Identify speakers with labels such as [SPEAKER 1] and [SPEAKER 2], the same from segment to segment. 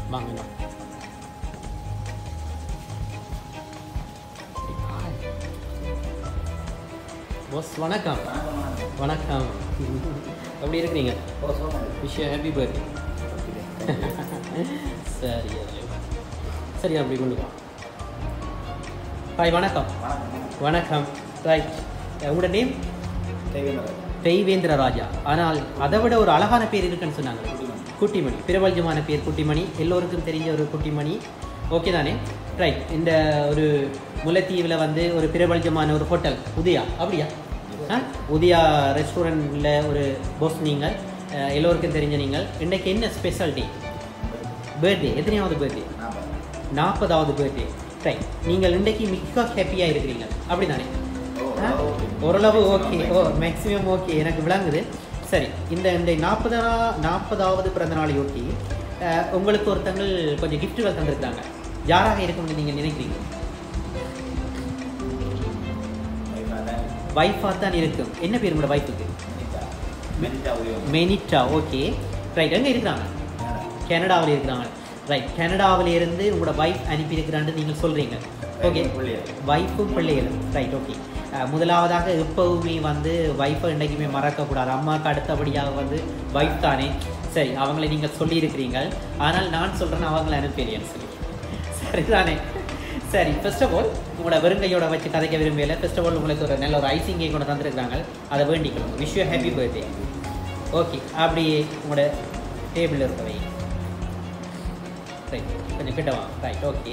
[SPEAKER 1] வாங்க பாஸ் வணக்கம் வணக்கம் எப்படி இருக்கிறீங்க விஷயம் ஹாப்பி பர்த்டே சரி அது. சரி அப்படி கொண்டு வா ஹாய் வணக்கம் வணக்கம் ரைட் உங்களோட நேம் தெய்வேந்திர ராஜா ஆனால் அதை விட ஒரு அழகான பேர் இருக்குன்னு சொன்னாங்க குட்டிமணி பிரபல்ஜமான பேர் குட்டிமணி எல்லோருக்கும் தெரிஞ்ச ஒரு குட்டிமணி ஓகே தானே ரைட் இந்த ஒரு முல்லைத்தீவில் வந்து ஒரு பிரபல்ஜமான ஒரு ஹோட்டல் உதயா அப்படியா ஆ உதயா ரெஸ்டாரண்ட்டில் ஒரு போஸ் நீங்கள் அஹ், எல்லோருக்கும் தெரிஞ்ச நீங்கள் இன்றைக்கு என்ன ஸ்பெஷல் டே பர்த்டே எத்தனையாவது பர்த்டே நாற்பதாவது பர்த்டே ரைட் நீங்கள் இன்றைக்கு மிக ஹாப்பியாக இருக்கிறீங்க அப்படி தானே ஆ? ஓரளவு ஓகே ஓ மேக்ஸிமம் ஓகே எனக்கு விளங்குது சரி இந்த இந்த நாற்பதா நாற்பதாவது பிறந்த நாளையொட்டி அஹ், உங்களுக்கு ஒருத்தங்கள் கொஞ்சம் கிஃப்ட்டுகள் தந்திருக்காங்க யாராக இருக்கும்னு நீங்கள் நினைக்கிறீங்க வைஃபாக தான் இருக்கும் என்ன பேர் உங்களோட வைஃபுக்கு மெனிட்டா ஓகே ரைட் எங்கே இருக்கிறாங்க கனடாவில் இருக்கிறாங்க ரைட் கனடாவில் இருந்து உங்களோட வைஃப் அனுப்பியிருக்கிறான்னு நீங்கள் சொல்கிறீங்க ஓகே வைஃபும் பிள்ளைகளும் ரைட் ஓகே முதலாவதாக எப்பவுமே வந்து வைஃபை என்றைக்குமே மறக்கக்கூடாது அம்மாவுக்கு அடுத்தபடியாக வந்து வைஃப் தானே சரி அவங்களை நீங்கள் சொல்லியிருக்கிறீங்க ஆனால் நான் சொல்கிறேன் அவங்கள அனுப்பிடுறேன்னு சொல்லி சரிதானே சரி ஃபர்ஸ்ட் ஆஃப் ஆல் உங்களோட வெறுங்கையோட வச்சு கதைக்க விரும்பல ஃபர்ஸ்ட் ஆஃப் ஆல் உங்களுக்கு ஒரு நல்ல ஒரு ஐசிங் கேக் கொண்டு தந்துருக்காங்க அதை வேண்டிக்கணும் wish you happy birthday okay அப்படியே உங்களோட டேபிளில் இருக்க வை ரைட் கொஞ்சம் கிட்ட வா ரைட் ஓகே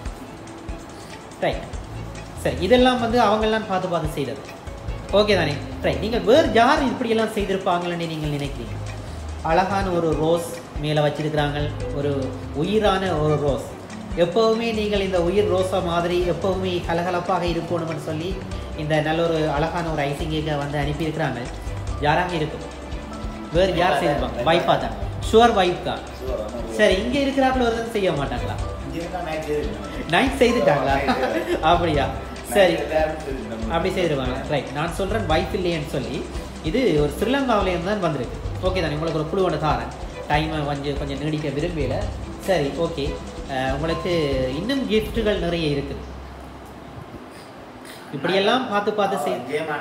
[SPEAKER 1] ரைட் சரி இதெல்லாம் வந்து அவங்கெல்லாம் பார்த்து பார்த்து செய்தது ஓகே தானே ரைட் நீங்கள் வேறு யார் இப்படியெல்லாம் செய்திருப்பாங்கன்னு நீங்கள் நினைக்கிறீங்க அழகான ஒரு ரோஸ் மேலே வச்சிருக்கிறாங்க ஒரு உயிரான ஒரு ரோஸ் எப்போவுமே நீங்கள் இந்த உயிர் ரோஸா மாதிரி எப்போவுமே கலகலப்பாக இருக்கணும்னு சொல்லி இந்த நல்ல ஒரு அழகான ஒரு ஐசிங் கேக்கை வந்து அனுப்பியிருக்கிறாங்க யாராக இருக்கும் வேறு யார் செய்திருப்பாங்க வைஃபாக தான் ஷுவர் வைஃப் தான் சரி இங்கே இருக்கிறார்கள் ஒருத்தன் செய்ய மாட்டாங்களா நைட் செய்துட்டாங்களா அப்படியா சரி அப்படி செய்திருவாங்க ரைட் நான் சொல்கிறேன் வைஃப் இல்லையேன்னு சொல்லி இது ஒரு ஸ்ரீலங்காவிலேருந்து தான் வந்திருக்கு ஓகே தானே உங்களுக்கு ஒரு குழு ஒன்று தாரேன் டைமை கொஞ்சம் கொஞ்சம் நீடிக்க விரும்பல சரி ஓகே உங்களுக்கு இன்னும் கிஃப்ட்டுகள் நிறைய இருக்குது இப்படியெல்லாம் பார்த்து பார்த்து செய்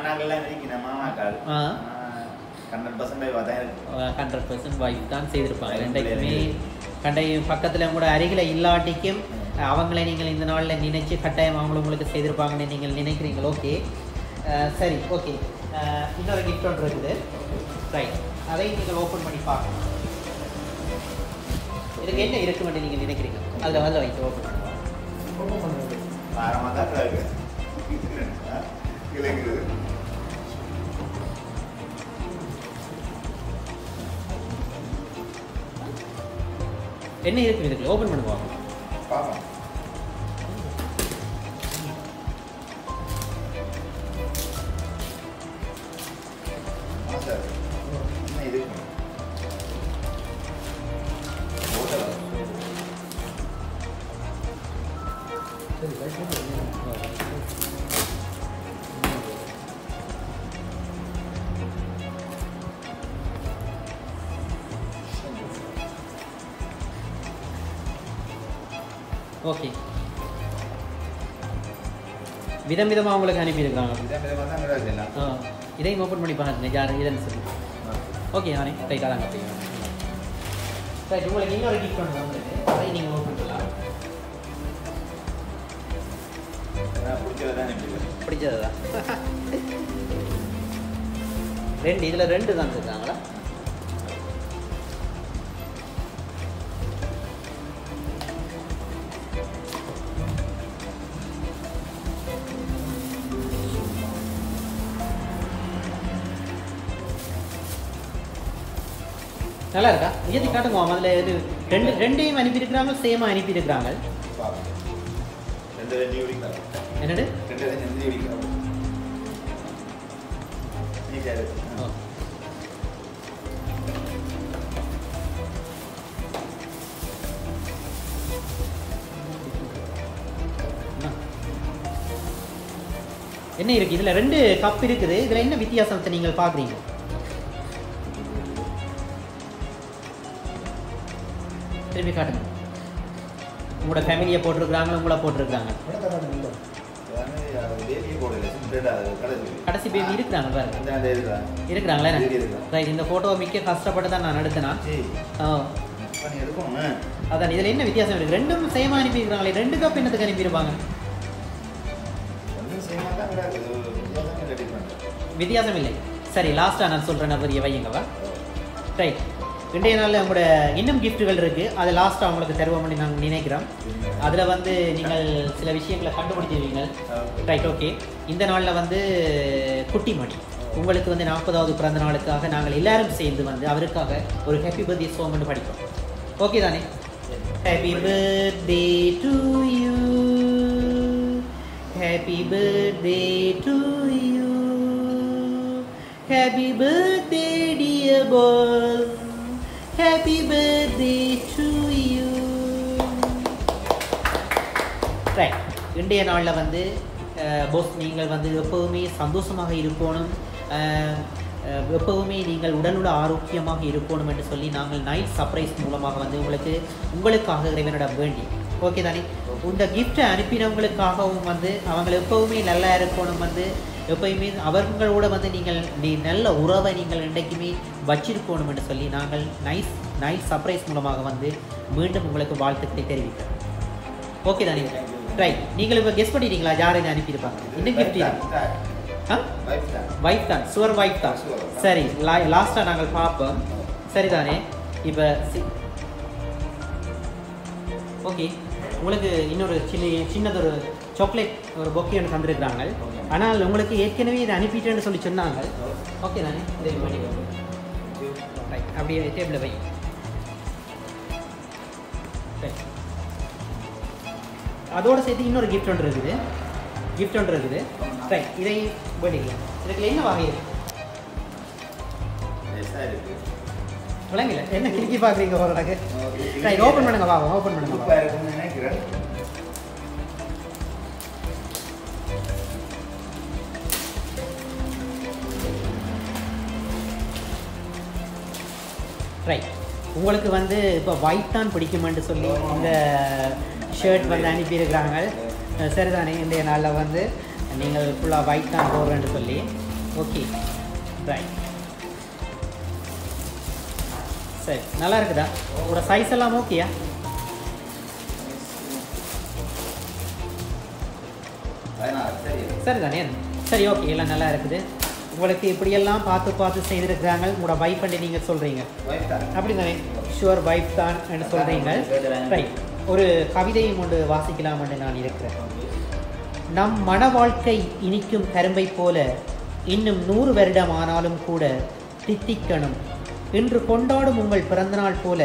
[SPEAKER 1] ஆ. ஹண்ட்ரட் பர்சன்ட் வைஃப் தான் செய்திருப்பாங்க ரெண்டைக்குமே கண்டை பக்கத்தில் கூட அருகில் இல்லாட்டிக்கும் அவங்கள நீங்கள் இந்த நாளில் நினைச்சு கட்டாயம் அவங்களும் உங்களுக்கு செய்திருப்பாங்கன்னு நீங்கள் நினைக்கிறீங்களா ஓகே சரி ஓகே இன்னொரு கிஃப்ட் ஒன்று இருக்குது ரைட் அதை நீங்கள் ஓப்பன் பண்ணி பார்க்கணும் இதுக்கு என்ன இருக்குமென்னு நீங்கள் நினைக்கிறீங்க அதில் வந்து வைத்து ஓப்பன் பண்ணுவோம் என்ன இருக்கு இதுக்கு ஓப்பன் பண்ணுவோம் ஓகே விதம் விதமாக உங்களுக்கு அனுப்பியிருக்காங்க ஆ இதையும் ஓப்பன் பண்ணி பாருங்க யார் இதுன்னு சொல்லி ஓகே நானே ரைட் அதாங்க அப்படிங்க ரைட் உங்களுக்கு இன்னொரு கிஃப்ட் ஒன்று வந்துருக்கு அதை நீங்கள் ஓப்பன் பண்ணலாம் பிடிச்சது தான் ரெண்டு இதில் ரெண்டு தான் இருக்காங்களா நல்லா இருக்கா உயர்த்தி காட்டுங்க அதில் இது ரெண்டு ரெண்டையும் அனுப்பியிருக்கிறாங்க சேமாக அனுப்பியிருக்கிறாங்க என்னது ஓ. என்ன இருக்கு இதுல ரெண்டு கப் இருக்குது இதுல என்ன வித்தியாசத்தை நீங்கள் பாக்குறீங்க திரும்பி காட்டுங்க உங்களோட ஃபேமிலியை போட்டிருக்கிறாங்க உங்களை போட்டிருக்கிறாங்க கடைசி பேபி இருக்கிறாங்க பாருங்க இருக்கிறாங்களே ரைட் இந்த ஃபோட்டோவை மிக்க கஷ்டப்பட்டு தான் நான் எடுத்தேனா ஓ அதான் இதில் என்ன வித்தியாசம் இருக்குது ரெண்டும் சேமாக அனுப்பியிருக்கிறாங்களே ரெண்டு கப் என்னத்துக்கு அனுப்பியிருப்பாங்க வித்தியாசம் இல்லை சரி லாஸ்ட்டாக நான் சொல்கிறேன் பெரிய வையுங்கவா ரைட் இன்றைய நாளில் உங்களோட இன்னும் கிஃப்ட்டுகள் இருக்குது அதை லாஸ்ட்டாக உங்களுக்கு தருவோம்னு நாங்கள் நினைக்கிறோம் அதில் வந்து நீங்கள் சில விஷயங்களை கண்டுபிடிச்சிருவீங்க ரைட் ஓகே இந்த நாளில் வந்து குட்டிமணி உங்களுக்கு வந்து நாற்பதாவது பிறந்த நாளுக்காக நாங்கள் எல்லாரும் சேர்ந்து வந்து அவருக்காக ஒரு ஹாப்பி பர்த்டே சாங் படிப்போம் ஓகே தானே happy birthday to you happy birthday to you happy birthday dear boy happy birthday to you right இன்றைய நாளில் வந்து போஸ் நீங்கள் வந்து எப்போவுமே சந்தோஷமாக இருக்கணும் அஹ், அஹ், எப்போவுமே நீங்கள் உடலுட ஆரோக்கியமாக இருக்கணும் என்று சொல்லி நாங்கள் நைட் சர்ப்ரைஸ் மூலமாக வந்து உங்களுக்கு உங்களுக்காக இறைவனிடம் வேண்டி ஓகே தானே இந்த கிஃப்டை அனுப்பினவங்களுக்காகவும் வந்து அவங்க எப்போவுமே நல்லா இருக்கணும் வந்து எப்பயுமே அவர்களோட வந்து நீங்கள் நீ நல்ல உறவை நீங்கள் இன்றைக்குமே வச்சிருக்கணும் என்று சொல்லி நாங்கள் நைஸ் நைட் சர்ப்ரைஸ் மூலமாக வந்து மீண்டும் உங்களுக்கு வாழ்த்துக்களை தெரிவிக்கிறோம் ஓகே தானே ரைட் நீங்கள் இப்போ கெஸ் பண்ணிட்டீங்களா யாருன்னு அனுப்பியிருப்பாங்க இன்னும் கிஃப்ட் ஆ வைஃப் தான் சுவர் வைஃப் தான்
[SPEAKER 2] Sure.
[SPEAKER 1] சரி லாஸ்ட்டாக நாங்கள் பார்ப்போம் சரிதானே இப்போ ஓகே உங்களுக்கு இன்னொரு சின்ன சின்னதொரு சாக்லேட் ஒரு பொக்கே ஒன்று தந்திருக்கிறாங்க ஆனால் உங்களுக்கு ஏற்கனவே இதை அனுப்பிட்டேன்னு சொல்லி சொன்னாங்க ஓகே தானே இதை பண்ணிக்கோங்க ரைட் அப்படியே டேபிளில் வை ரைட் அதோட சேர்த்து இன்னொரு கிஃப்ட் ஒன்று இருக்குது கிஃப்ட் ஒன்று இருக்குது ரைட் இதை பண்ணிக்கலாம் இதுக்கு என்ன வகை இருக்கு விளங்கல என்ன கிறுக்கி பார்க்குறீங்க ஒரு எனக்கு ரைட் ஓப்பன் பண்ணுங்க வா ஓப்பன் பண்ணுங்க வா.
[SPEAKER 2] நினைக்கிறேன்
[SPEAKER 1] ரைட் உங்களுக்கு வந்து இப்போ ஒயிட் தான் பிடிக்குமென்று சொல்லி இந்த ஷர்ட் வந்து அனுப்பியிருக்கிறாங்க அஹ் சரிதானே இன்றைய நாளில் வந்து நீங்கள் ஃபுல்லாக ஒயிட் தான் போடுறேன்னு சொல்லி ஓகே ரைட் சரி நல்லா இருக்குதா உங்களோட சைஸ் எல்லாம் ஓகேயா
[SPEAKER 2] பதினாறு சரி
[SPEAKER 1] சரிதானே சரி ஓகே எல்லாம் நல்லா இருக்குது உங்களுக்கு இப்படியெல்லாம் பார்த்து பார்த்து செய்திருக்கிறாங்க உங்களோட வைஃப் பண்ணி நீங்கள் சொல்கிறீங்க
[SPEAKER 2] வைஃப் தான்
[SPEAKER 1] அப்படி தானே ஷுவர் வைஃப் தான் என்று சொல்கிறீங்க ரைட் ஒரு கவிதையும் ஒன்று வாசிக்கலாம் என்று நான் இருக்கிறேன் நம் மன வாழ்க்கை இனிக்கும் கரும்பை போல இன்னும் நூறு வருடம் ஆனாலும் கூட தித்திக்கணும் இன்று கொண்டாடும் உங்கள் பிறந்தநாள் போல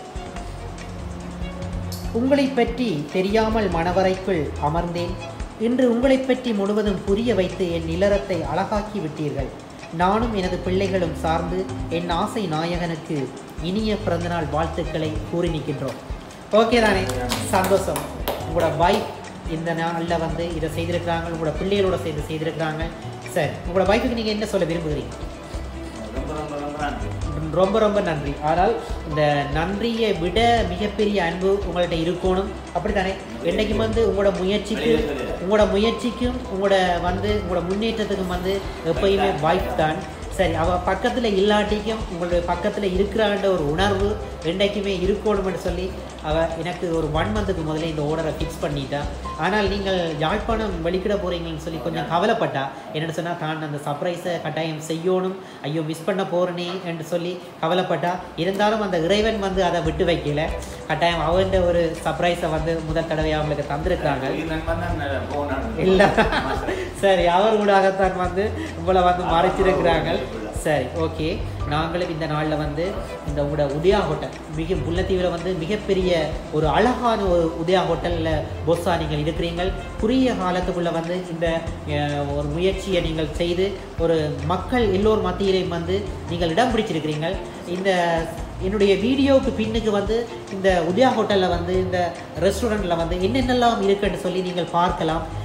[SPEAKER 1] உங்களை பற்றி தெரியாமல் மனவரைக்குள் அமர்ந்தேன் இன்று உங்களை பற்றி முழுவதும் புரிய வைத்து என் நிலரத்தை அழகாக்கி விட்டீர்கள் நானும் எனது பிள்ளைகளும் சார்ந்து என் ஆசை நாயகனுக்கு இனிய பிறந்தநாள் வாழ்த்துக்களை கூறி நிற்கின்றோம் ஓகே தானே சந்தோஷம் உங்களோட வைஃப் இந்த நாளில் வந்து இதை செய்திருக்கிறாங்க உங்களோட பிள்ளைகளோட சேர்ந்து செய்திருக்கிறாங்க சரி உங்களோட வைஃபுக்கு நீங்கள் என்ன சொல்ல விரும்புகிறீங்க
[SPEAKER 2] ரொம்ப ரொம்ப ரொம்ப நன்றி
[SPEAKER 1] ரொம்ப ரொம்ப நன்றி ஆனால் இந்த நன்றியை விட மிகப்பெரிய அன்பு உங்கள்கிட்ட இருக்கணும் அப்படித்தானே என்னைக்கும் வந்து உங்களோட முயற்சிக்கு உங்களோட முயற்சிக்கும் உங்களோட வந்து உங்களோட முன்னேற்றத்துக்கும் வந்து எப்பயுமே வாய்ப்பு தான் சரி அவ பக்கத்தில் இல்லாட்டிக்கும் உங்களுடைய பக்கத்தில் இருக்கிறான்ற ஒரு உணர்வு என்றைக்குமே இருக்கணும்னு சொல்லி அவ எனக்கு ஒரு ஒன் மந்த்துக்கு முதல்ல இந்த ஓர்டரை ஃபிக்ஸ் பண்ணிட்டா ஆனால் நீங்கள் யாழ்ப்பாணம் வெளிக்கிட போகிறீங்கன்னு சொல்லி கொஞ்சம் கவலைப்பட்டா என்னென்னு சொன்னால் தான் அந்த சர்ப்ரைஸை கட்டாயம் செய்யணும் ஐயோ மிஸ் பண்ண போகிறனே என்று சொல்லி கவலைப்பட்டா இருந்தாலும் அந்த இறைவன் வந்து அதை விட்டு வைக்கல கட்டாயம் அவன் ஒரு சர்ப்ரைஸை வந்து முதல் தடவையாக அவங்களுக்கு தந்திருக்கிறாங்க
[SPEAKER 2] உயிர் நண்பன் தான் போனான்
[SPEAKER 1] இல்ல சரி அவர் ஊடாகத்தான் வந்து உங்களை வந்து மறைச்சிருக்கிறாங்க சரி ஓகே நாங்களும் இந்த நாளில் வந்து இந்த உட உதயா ஹோட்டல் மிக முல்லைத்தீவில் வந்து மிகப்பெரிய ஒரு அழகான ஒரு உதயா ஹோட்டலில் பொஸ்ஸா நீங்கள் இருக்கிறீங்க குறுகிய காலத்துக்குள்ளே வந்து இந்த அஹ், ஒரு முயற்சியை நீங்கள் செய்து ஒரு மக்கள் எல்லோர் மத்தியிலையும் வந்து நீங்கள் இடம் பிடிச்சிருக்கிறீங்க இந்த என்னுடைய வீடியோவுக்கு பின்னுக்கு வந்து இந்த உதயா ஹோட்டலில் வந்து இந்த ரெஸ்டாரண்ட்டில் வந்து என்னென்னலாம் இருக்குன்னு சொல்லி நீங்கள் பார்க்கலாம்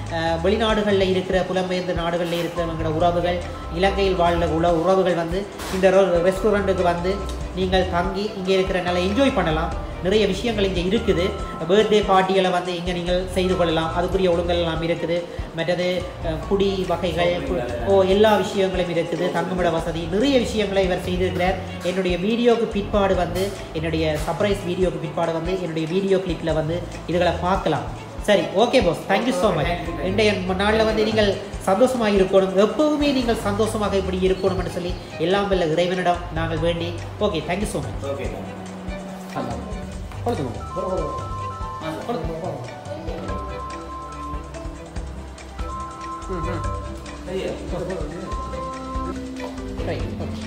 [SPEAKER 1] அஹ், வெளிநாடுகளில் இருக்கிற புலம்பெயர்ந்த நாடுகளில் இருக்கிறவங்களோட உறவுகள் இலங்கையில் வாழ்ந்த உல உறவுகள் வந்து இந்த ரெஸ்டாரண்ட்டுக்கு வந்து நீங்கள் தங்கி இங்கே இருக்கிற நல்லா என்ஜாய் பண்ணலாம் நிறைய விஷயங்கள் இங்கே இருக்குது பர்த்டே பார்ட்டிகளை வந்து இங்கே நீங்கள் செய்து கொள்ளலாம் அதுக்குரிய ஒழுங்கல் எல்லாம் இருக்குது மற்றது அஹ், குடி வகைகள் கு- ஓ எல்லா விஷயங்களும் இருக்குது தங்குமிட வசதி நிறைய விஷயங்களை இவர் செய்திருக்கிறார் என்னுடைய வீடியோக்கு பிற்பாடு வந்து என்னுடைய சர்ப்ரைஸ் வீடியோக்கு பிற்பாடு வந்து என்னுடைய வீடியோ கிளிப்பில் வந்து இதுகளை பார்க்கலாம் சரி okay boss thank you so much இன்றைய நாளில் வந்து நீங்கள் சந்தோஷமாக இருக்கணும் எப்பவுமே நீங்கள் சந்தோஷமாக இப்படி இருக்கணும்னு சொல்லி எல்லாம் வல்ல இறைவனிடம் நாங்கள் வேண்டி okay thank you so much
[SPEAKER 2] okay
[SPEAKER 1] கொடுத்துக்கோங்க ம் ம்
[SPEAKER 2] சரியா
[SPEAKER 1] ரைட் ஓகே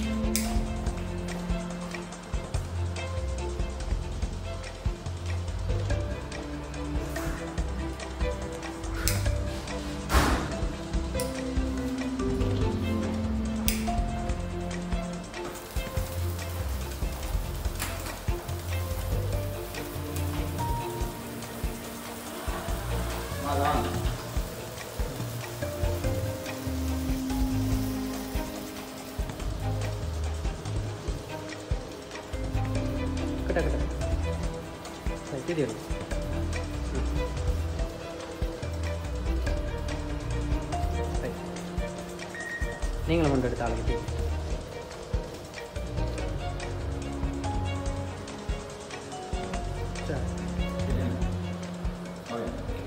[SPEAKER 2] அதான்
[SPEAKER 1] கிட்ட கிட்ட சரி தெரியும் நீங்களும் கொண்டு எடுத்து ஆளுக்கு சரி
[SPEAKER 2] ஓகே